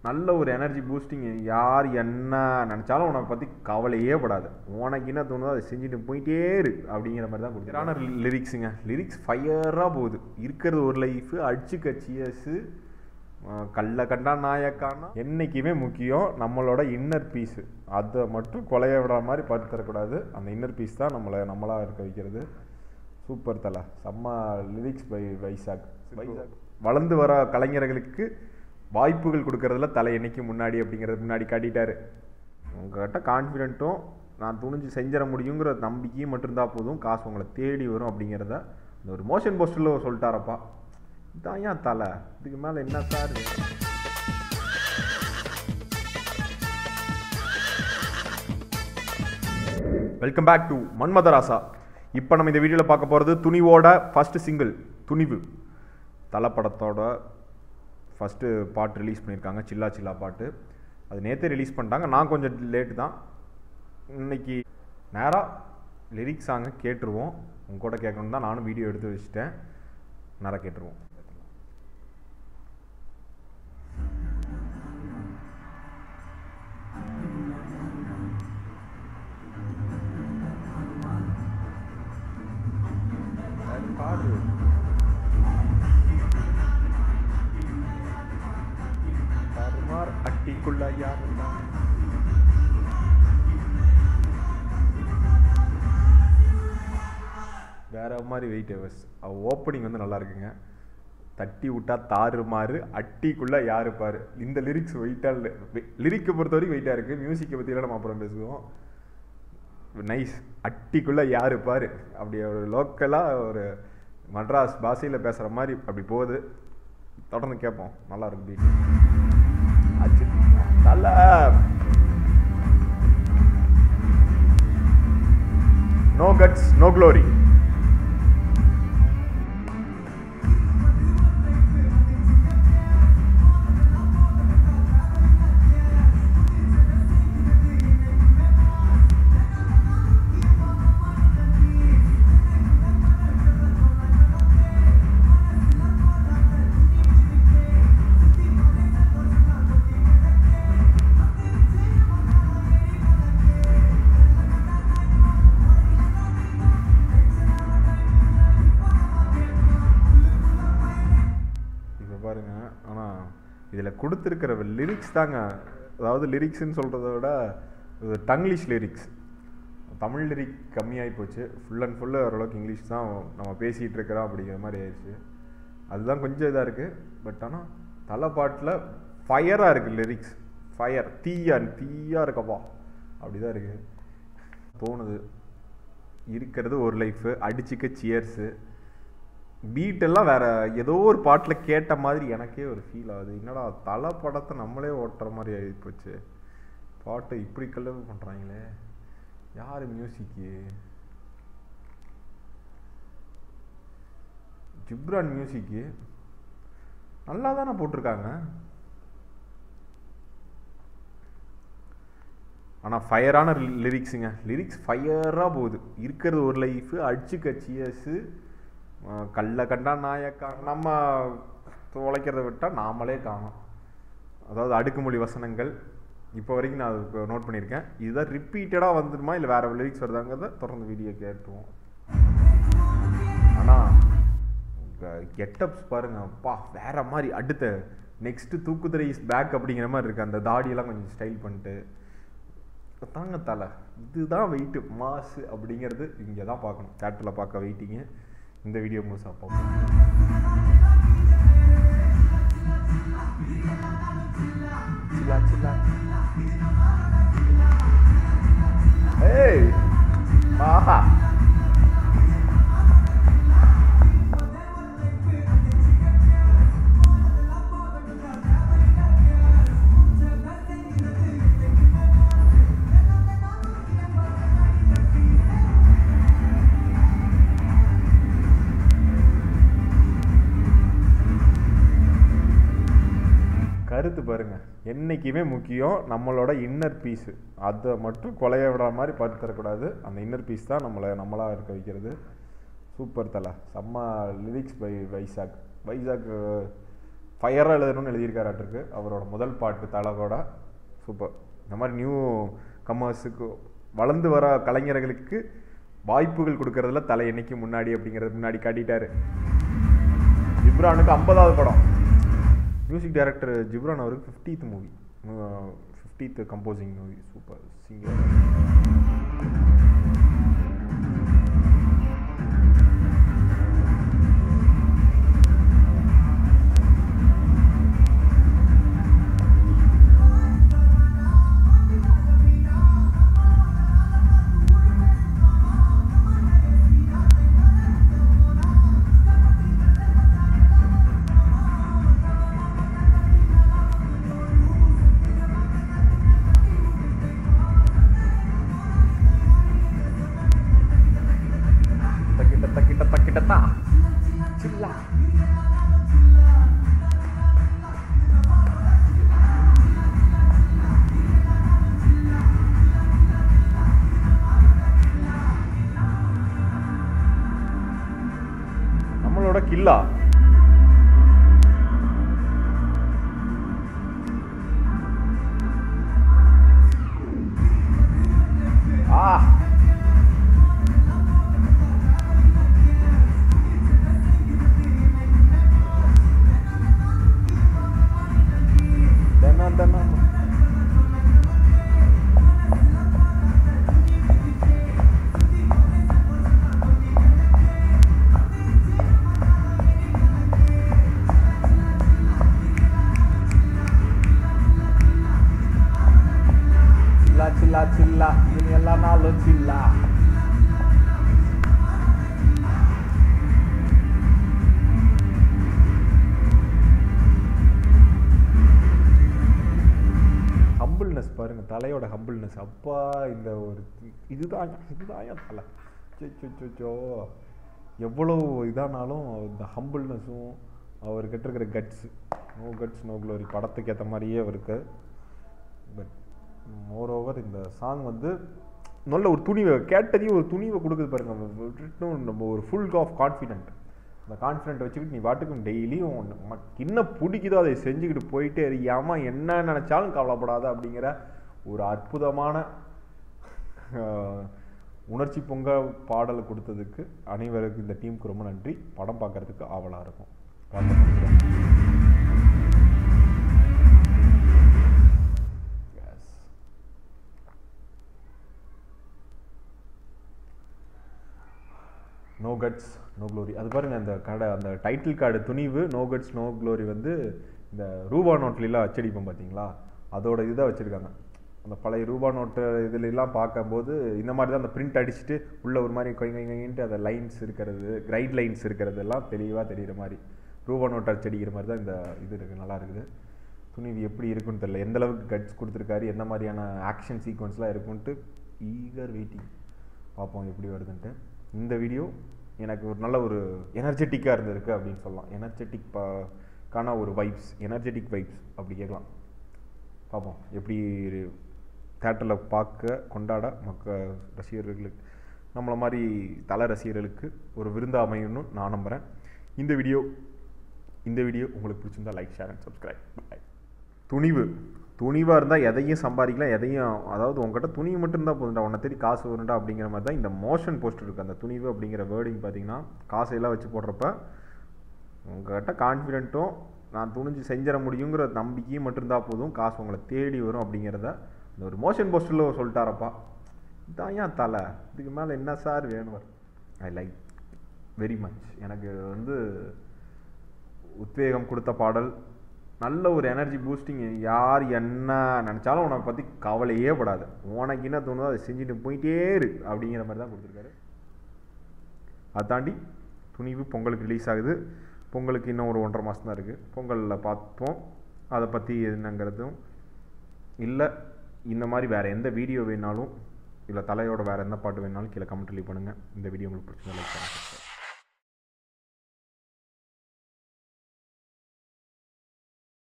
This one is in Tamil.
நல்ல ஒரு எனர்ஜி பூஸ்டிங் யார் என்ன நினச்சாலும் உனக்கு பற்றி கவலையே படாது உனக்கு என்ன தோணுதோ அதை செஞ்சுட்டு போயிட்டே இரு அப்படிங்கிற மாதிரி தான் கொடுக்குறான லிரிக்ஸுங்க லிரிக்ஸ் ஃபயராக போகுது இருக்கிறது ஒரு லைஃபு அடிச்சு கச்சியஸு கல்ல கண்டா நாயக்கானா என்றைக்குமே முக்கியம் நம்மளோட இன்னர் பீஸு அதை மட்டும் கொலைய விடாத மாதிரி பார்த்து தரக்கூடாது அந்த இன்னர் பீஸ் தான் நம்மளை நம்மளாக இருக்க வைக்கிறது சூப்பர் தலை செம்ம லிரிக்ஸ் பை வைசாக் வைசாக் வளர்ந்து வர கலைஞர்களுக்கு வாய்ப்புகள் கொடுக்கறதுல தலை என்னைக்கு முன்னாடி அப்படிங்கிறது முன்னாடி காட்டிட்டாரு உங்ககிட்ட கான்ஃபிடென்ட்டும் நான் துணிஞ்சு செஞ்சிட முடியுங்கிற நம்பிக்கையும் மட்டும் இருந்தால் போதும் காசு உங்களை தேடி வரும் அப்படிங்கிறத இந்த ஒரு மோஷன் போஸ்டரில் சொல்லிட்டாரப்பா இதான் ஏன் தலை இதுக்கு மேலே என்ன sir welcome back to Manmadharasa இப்போ நம்ம இந்த வீடியோவில் பார்க்க போகிறது துணிவோட ஃபஸ்ட்டு சிங்கிள் துணிவு தலை படத்தோட ஃபஸ்ட்டு பாட்டு ரிலீஸ் பண்ணியிருக்காங்க சில்லா சில்லா பாட்டு அது நேற்றே ரிலீஸ் பண்ணிட்டாங்க நான் கொஞ்சம் லேட்டு தான் இன்னைக்கு நேராக லிரிக்ஸ் சாங்கை கேட்டுருவோம் உங்க கூட கேட்கணும் தான் நானும் வீடியோ எடுத்து வச்சுட்டேன் நேராக கேட்டுருவோம் பாடு தருமார் அட்டிக்குள்ள யாருன்னா வேற மாதிரி வெயிட் ஹவர்ஸ் ஓப்பனிங் வந்து நல்லா இருக்குங்க தட்டி விட்டா தாறுமாறு அட்டிக்குள்ள யாரு பாரு இந்த லிரிக்ஸ் வெயிட்டா லிரிக்கை பொறுத்த வரைக்கும் வெயிட்டா இருக்கு மியூசிக்கை பற்றியெல்லாம் நம்ம அப்புறம் பேசுவோம் நைஸ் அட்டிக்குள்ள யாரு பாரு அப்படி ஒரு லோக்கலாக ஒரு மட்ராஸ் பாஷையில் பேசுகிற மாதிரி அப்படி போகுது தொடர்ந்து கேட்போம் நல்லா இருக்கு பீட் நல்ல நோ கட்ஸ் நோ க்ளோரி இப்போ பாருங்க ஆனால் இதில் கொடுத்துருக்கிற லிரிக்ஸ் தாங்க அதாவது லிரிக்ஸ்னு சொல்கிறத விட இது டங்கிலீஷ் லிரிக்ஸ் தமிழ் லிரிக் கம்மியாகி போச்சு ஃபுல் அண்ட் ஃபுல்லு ஓரளவுக்கு இங்கிலீஷ் தான் நம்ம பேசிகிட்டு இருக்கிறோம் அப்படிங்கிற மாதிரி ஆயிடுச்சு அதுதான் கொஞ்சம் இதாக இருக்குது பட் ஆனால் தலை பாட்டில் ஃபயராக இருக்குது லிரிக்ஸ் ஃபயர் தீயா தீயாக இருக்கப்பா அப்படி தான் இருக்குது தோணுது இருக்கிறது ஒரு லைஃபு அடிச்சுக்க சியர்ஸு பீட்டெல்லாம் வேற ஏதோ ஒரு பாட்டில் கேட்ட மாதிரி எனக்கே ஒரு ஃபீல் ஆகுது என்னடா தலை படத்தை நம்மளே ஓட்டுற மாதிரி ஆகி போச்சு பாட்டை இப்படி கல்லவு பண்ணுறாங்களே யார் மியூசிக்கு ஜிப்ரான் மியூசிக்கு நல்லா தானே போட்டிருக்காங்க ஆனால் ஃபயரான லிரிக்ஸுங்க லிரிக்ஸ் ஃபயராக போகுது இருக்கிறது ஒரு லைஃபு அடிச்சு கச்சியஸு கல்ல கண்டா நாயக்கா நம்ம உழைக்கிறத விட்டால் நாமளே காணும் அதாவது அடுக்குமொழி வசனங்கள் இப்போ வரைக்கும் நான் அது நோட் பண்ணியிருக்கேன் இதுதான் ரிப்பீட்டடாக வந்துடுமா இல்லை வேறு லிரிக்ஸ் வருதாங்கிறத தொடர்ந்து வீடியோ கேட்டுருவோம் ஆனால் கெட்டப்ஸ் பாருங்க அப்பா வேற மாதிரி அடுத்த நெக்ஸ்ட்டு தூக்குதுறை இஸ் பேக் அப்படிங்கிற மாதிரி இருக்குது அந்த தாடியெல்லாம் கொஞ்சம் ஸ்டைல் பண்ணிட்டு தாங்க தலை இதுதான் வெயிட்டு மாசு அப்படிங்கிறது இங்கே தான் பார்க்கணும் தேட்டரில் பார்க்க வெயிட்டிங்க இந்த வீடியோ முழுசாக பார்ப்போம் சில்லா சில்லா ஏய் ஆஹா கருத்து பாருங்க என்னைக்குமே முக்கியம் நம்மளோட இன்னர் பீஸு அதை மட்டும் கொலைய விடாத மாதிரி பார்த்து தரக்கூடாது அந்த இன்னர் பீஸ் தான் நம்மளை நம்மளாக இருக்க வைக்கிறது சூப்பர் தலை செம்ம லிரிக்ஸ் பை வைசாக் வைசாக் ஃபயராக எழுதணும்னு எழுதியிருக்காராட்டிருக்கு அவரோட முதல் பாட்டு தலகோட சூப்பர் இந்த மாதிரி நியூ கமர்ஸுக்கு வளர்ந்து வர கலைஞர்களுக்கு வாய்ப்புகள் கொடுக்கறதுல தலை என்னைக்கு முன்னாடி அப்படிங்கிறது முன்னாடி காட்டிட்டாரு ஜிப்ரானுக்கு ஐம்பதாவது படம் மியூசிக் டைரக்டர் ஜிப்ரான் அவருக்கு fiftieth movie fiftieth composing movie super singer தக்கிட்ட தக்கிட்ட தக்கிட்டத்தா சில்லா நம்மளோட கில்லா ஆ தினம் தினம் சில்லா சில்லா சில்லா இனி எல்லா நாளும் சில்லா ஹம்பிள்னஸ் பாருங்க தலையோட ஹம்பிள்னஸ் அப்பா இந்த ஒரு இதுதான் இதுதான் தலை சோ எவ்வளோ இதானாலும் இந்த ஹம்பிள்னஸும் அவர்கிட்ட இருக்கிற guts no guts no glory படத்துக்கு ஏற்ற மாதிரியே இருக்கு பட் மோர் ஓவர் இந்த சாங் வந்து நல்ல ஒரு துணிவை கேட்டதையும் ஒரு துணிவை கொடுக்குது பாருங்க இன்னும் நம்ம ஒரு ஃபுல் ஆஃப் கான்ஃபிடென்ட் அந்த கான்ஃபிடென்ட் வச்சுக்கிட்டு நீ பாட்டுக்கும் டெய்லியும் உனக்கு என்ன பிடிக்குதோ அதை செஞ்சுக்கிட்டு போயிட்டே இருக்காம என்ன நினச்சாலும் கவலைப்படாத அப்படிங்கிற ஒரு அற்புதமான ஆஹ், உணர்ச்சி பொங்க பாடல் கொடுத்ததுக்கு அனைவருக்கும் இந்த டீமுக்கு ரொம்ப நன்றி படம் பார்க்கறதுக்கு ஆவலாக இருக்கும் பார்த்து Yes. No guts no glory அது பாருங்க அந்த கடை அந்த title card Thunivu no guts no glory வந்து இந்த ரூபா நோட்லாம் அச்சடிப்போம் பார்த்தீங்களா அதோட இதை வச்சுருக்காங்க அந்த பழைய ரூபா நோட்டு இதுல எல்லாம் பார்க்கும்போது இந்த மாதிரி தான் அந்த பிரிண்ட் அடிச்சுட்டு உள்ள ஒரு மாதிரி கொய் கொய்ன்ட்டு அந்த லைன்ஸ் இருக்கிறது கைட் லைன்ஸ் இருக்கிறது எல்லாம் தெளிவாக தெரியுற மாதிரி ரூபா நோட் அச்சடிக்கிற மாதிரி தான் இந்த இது இருக்குது நல்லா இருக்குது துணிவு எப்படி இருக்குன்னு தெரியல எந்த அளவுக்கு கட்ஸ் கொடுத்துருக்காரு என்ன மாதிரியான ஆக்ஷன் சீக்வன்ஸ்லாம் இருக்குன்ட்டு ஈகர் வெயிட்டிங் பார்ப்போம் எப்படி வருதுன்ட்டு இந்த வீடியோ எனக்கு ஒரு நல்ல ஒரு எனர்ஜெட்டிக்காக இருந்திருக்கு அப்படின்னு சொல்லலாம் எனர்ஜெட்டிக் கான ஒரு வைப்ஸ் எனர்ஜெட்டிக் வைப்ஸ் அப்படி கேட்கலாம் பார்ப்போம் எப்படி தேட்டரில் பார்க்க கொண்டாட மக்க ரசிகர்களுக்கு நம்மளை மாதிரி தல ரசிகர்களுக்கு ஒரு விருந்து அமையணும்னு நான் நம்புகிறேன் இந்த வீடியோ இந்த வீடியோ உங்களுக்கு பிடிச்சிருந்தா like share and subscribe bye துணிவு துணிவாக இருந்தால் எதையும் சம்பாதிக்கலாம் எதையும் அதாவது உங்ககிட்ட துணிவு மட்டும் இருந்தால் போதும்டா உன்னை தேடி காசு வரும்டா அப்படிங்கிற மாதிரி தான் இந்த மோஷன் போஸ்டர் இருக்குது அந்த துணிவு அப்படிங்கிற வேர்டிங் பார்த்தீங்கன்னா காசையெல்லாம் வச்சு போடுறப்ப உங்ககிட்ட கான்ஃபிடென்ட்டும் நான் துணிஞ்சு செஞ்சிட முடியுங்கிற நம்பிக்கையும் மட்டும் இருந்தால் போதும் காசு உங்களை தேடி வரும் அப்படிங்கிறத இந்த ஒரு மோஷன் போஸ்டரில் சொல்லிட்டாரப்பா இதான் ஏன் தலை இதுக்கு மேலே என்ன சார் வேணும் ஐ லைக் வெரி மச் எனக்கு வந்து உத்வேகம் கொடுத்த பாடல் நல்ல ஒரு எனர்ஜி பூஸ்டிங் யார் என்ன நினச்சாலும் உன்னை பற்றி கவலையே படாது உனக்கு என்ன தோணுதோ அதை செஞ்சுட்டு போயிட்டே இரு அப்படிங்கிற மாதிரி தான் கொடுத்துருக்காரு அதை தாண்டி துணிவு பொங்கலுக்கு ரிலீஸ் ஆகுது பொங்கலுக்கு இன்னும் ஒரு ஒன்றரை மாதம் தான் இருக்குது பொங்கலில் பார்ப்போம் அதை பற்றி என்னங்கிறதும் இல்லை இந்த மாதிரி வேறு எந்த வீடியோ வேணாலும் இல்லை தலையோட வேறு எந்த பாட்டு வேணாலும் கீழே கமெண்ட் லீவ் பண்ணுங்கள் இந்த வீடியோ உங்களுக்கு பிடிச்சதா லைக் பண்ணுங்கள்